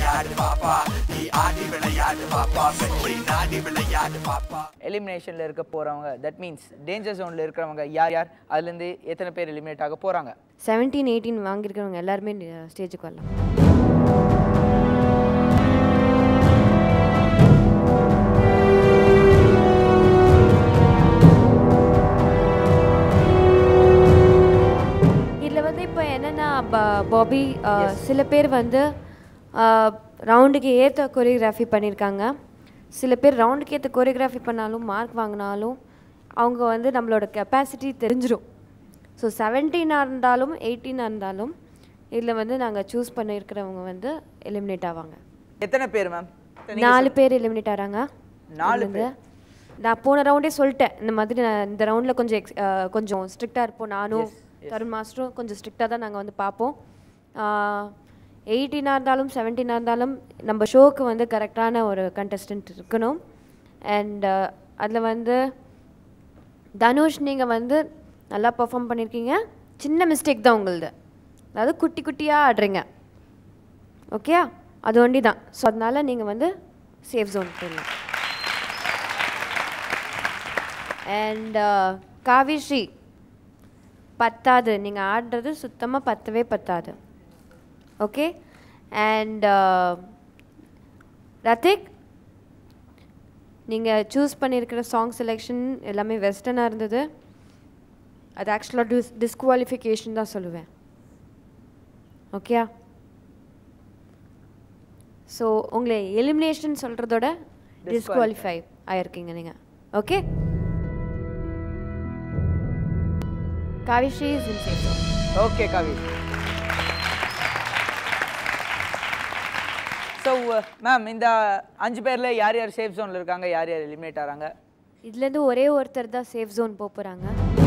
விளையாடு பாப்பா நீ ஆடி விளையாடு பாப்பா வெற்றி நாடி விளையாடு பாப்பா எலிமினேஷனில் இருக்க போகிறவங்க தட் மீன்ஸ் டேஞ்சர் ஜோனில் இருக்கிறவங்க யார் யார் அதுலேருந்து எத்தனை பேர் எலிமினேட் ஆக போகிறாங்க செவன்டீன் எயிட்டீன் வாங்கியிருக்கிறவங்க எல்லாருமே ஸ்டேஜுக்கு வரலாம் இதில் வந்து இப்போ என்னென்னா பாபி சில பேர் வந்து ரவுண்டுக்கு ஏற்ற கொரியோகிராஃபி பண்ணியிருக்காங்க சில பேர் ரவுண்டுக்கு ஏற்ற கொரியோகிராஃபி பண்ணாலும் மார்க் வாங்கினாலும் அவங்க வந்து நம்மளோட கெப்பாசிட்டி தெரிஞ்சிடும் ஸோ செவன்டீனாக இருந்தாலும் எயிட்டீனாக இருந்தாலும் இதில் வந்து நாங்கள் சூஸ் பண்ணியிருக்கிறவங்க வந்து எலிமினேட் ஆவாங்க எத்தனை பேர் மேம் நாலு பேர் எலிமினேட் ஆகிறாங்க நாலு இதுல இருந்து. நான் போன ரவுண்டே சொல்லிட்டேன் இந்த மாதிரி நான் இந்த ரவுண்டில் கொஞ்சம் ex- அஹ், கொஞ்சம் ஸ்ட்ரிக்டாக இருப்போம் நானும் தருண் மாஸ்டரும் கொஞ்சம் ஸ்ட்ரிக்டாக தான் நாங்கள் வந்து பார்ப்போம் எயிட்டீனாக இருந்தாலும் செவன்டீனாக இருந்தாலும் நம்ம ஷோக்கு வந்து கரெக்டான ஒரு கண்டஸ்டன்ட் இருக்கணும் அண்ட் அதில் வந்து தனுஷ் நீங்கள் வந்து நல்லா பெர்ஃபார்ம் பண்ணியிருக்கீங்க சின்ன மிஸ்டேக் தான் உங்களுது அதாவது குட்டி குட்டியாக ஆடுறீங்க ஓகே அது ஒண்டி தான் ஸோ அதனால நீங்கள் வந்து சேஃப் ஜோன் போயிடலாம் அண்ட் காவிஸ்ரீ பத்தாது நீங்கள் ஆடுறது சுத்தமாக பத்தவே பத்தாது ஓகே அண்ட் ரத்திக் நீங்கள் சூஸ் பண்ணியிருக்கிற சாங் செலெக்ஷன் எல்லாமே வெஸ்டர்னாக இருந்தது அது ஆக்சுவலாக டிஸ் டிஸ்குவாலிஃபிகேஷன் தான் சொல்லுவேன் ஓகேயா ஸோ உங்களை எலிமினேஷன் சொல்கிறதோட டிஸ்குவாலிஃபை ஆயிருக்கீங்க நீங்கள் okay Kavisri is in safe okay Kavi so ma'am இந்த அஞ்சு பேரில் யார் யார் சேஃப் ஜோனில் இருக்காங்க யார் யார் எலிமினேட் ஆகிறாங்க இதுலேருந்து ஒரே ஒருத்தர் தான் சேஃப் ஜோன் போக போகிறாங்க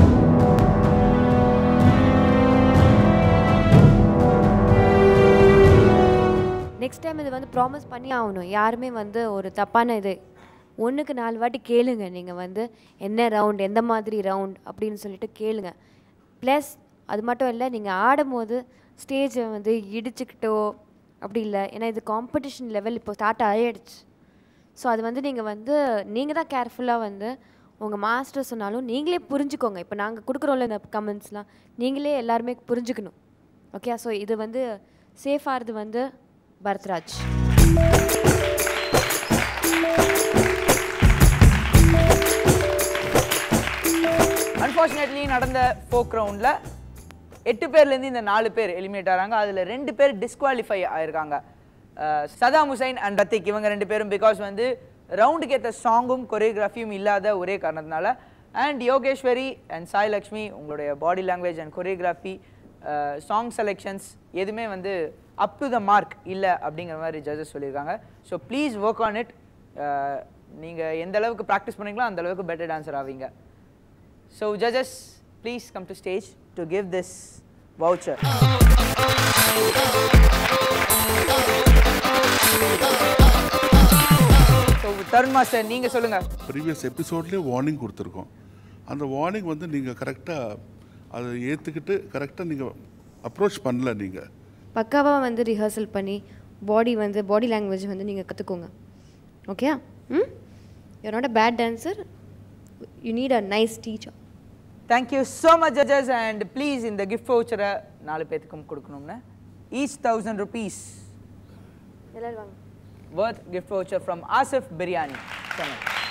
நெக்ஸ்ட் டைம் இது வந்து ப்ராமிஸ் பண்ணி ஆகணும் யாருமே வந்து ஒரு தப்பான இது ஒன்றுக்கு நாலு வாட்டி கேளுங்க நீங்கள் வந்து என்ன ரவுண்ட் எந்த மாதிரி ரவுண்ட் அப்படின்னு சொல்லிட்டு கேளுங்க ப்ளஸ் அது மட்டும் இல்லை நீங்கள் ஆடும்போது ஸ்டேஜை வந்து இடிச்சுக்கிட்டோ அப்படி இல்லை ஏன்னா இது காம்படிஷன் லெவல் இப்போ ஸ்டார்ட் ஆகிடுச்சு ஸோ அது வந்து நீங்கள் வந்து நீங்கள் தான் கேர்ஃபுல்லாக வந்து உங்கள் மாஸ்டர் சொன்னாலும் நீங்களே புரிஞ்சுக்கோங்க இப்போ நாங்கள் கொடுக்குறோம்ல இந்த கமெண்ட்ஸ்லாம் நீங்களே எல்லாருமே புரிஞ்சுக்கணும் ஓகே ஸோ இது வந்து சேஃப் ஆகிறது வந்து பரத்ராஜ் அன்ஃபார்ச்சுனேட்லி நடந்த ஃபோக் ரவுண்டில் எட்டு பேர்லேருந்து இந்த நாலு பேர் எலிமினேட் ஆகிறாங்க அதில் ரெண்டு பேர் டிஸ்குவாலிஃபை ஆயிருக்காங்க அஹ், சதாம் ஹுசைன் அண்ட் ரத்திக் இவங்க ரெண்டு பேரும் பிகாஸ் வந்து ரவுண்டுக்கு ஏற்ற சாங்கும் கொரியோகிராஃபியும் இல்லாத ஒரே காரணத்தினால அண்ட் யோகேஸ்வரி அண்ட் சாய் லக்ஷ்மி உங்களுடைய body language and choreography song selections எதுவுமே வந்து அப் டு த மார்க் இல்லை அப்படிங்கிற மாதிரி ஜட்ஜஸ் சொல்லியிருக்காங்க so please work on it நீங்கள் எந்த அளவுக்கு ப்ராக்டிஸ் பண்ணீங்களோ அந்த அளவுக்கு பெட்டர் டான்சர் ஆவீங்க So judges, please come to stage to give this voucher. So Tarun master நீங்க சொல்லுங்க ப்ரீவியஸ் எபிசோட்லேயே வார்னிங் கொடுத்துருக்கோம் அந்த வார்னிங் வந்து நீங்கள் கரெக்டாக அதை ஏற்றுக்கிட்டு கரெக்டாக நீங்கள் அப்ரோச் பண்ணல நீங்கள் பக்காவாக வந்து ரிஹர்சல் பண்ணி பாடி வந்து பாடி லாங்குவேஜ் வந்து நீங்கள் கற்றுக்கோங்க ஓகேயா hmm you're not a bad dancer you need a nice teacher thank you so much judges and please இந்த கிஃப்ட் வவுச்சரை நாலு பேத்துக்கும் கொடுக்கணும்னு ஈச் தௌசண்ட் ருபீஸ் எல்லாரும் வாங்க worth gift voucher from Asif Biryani. Chennai.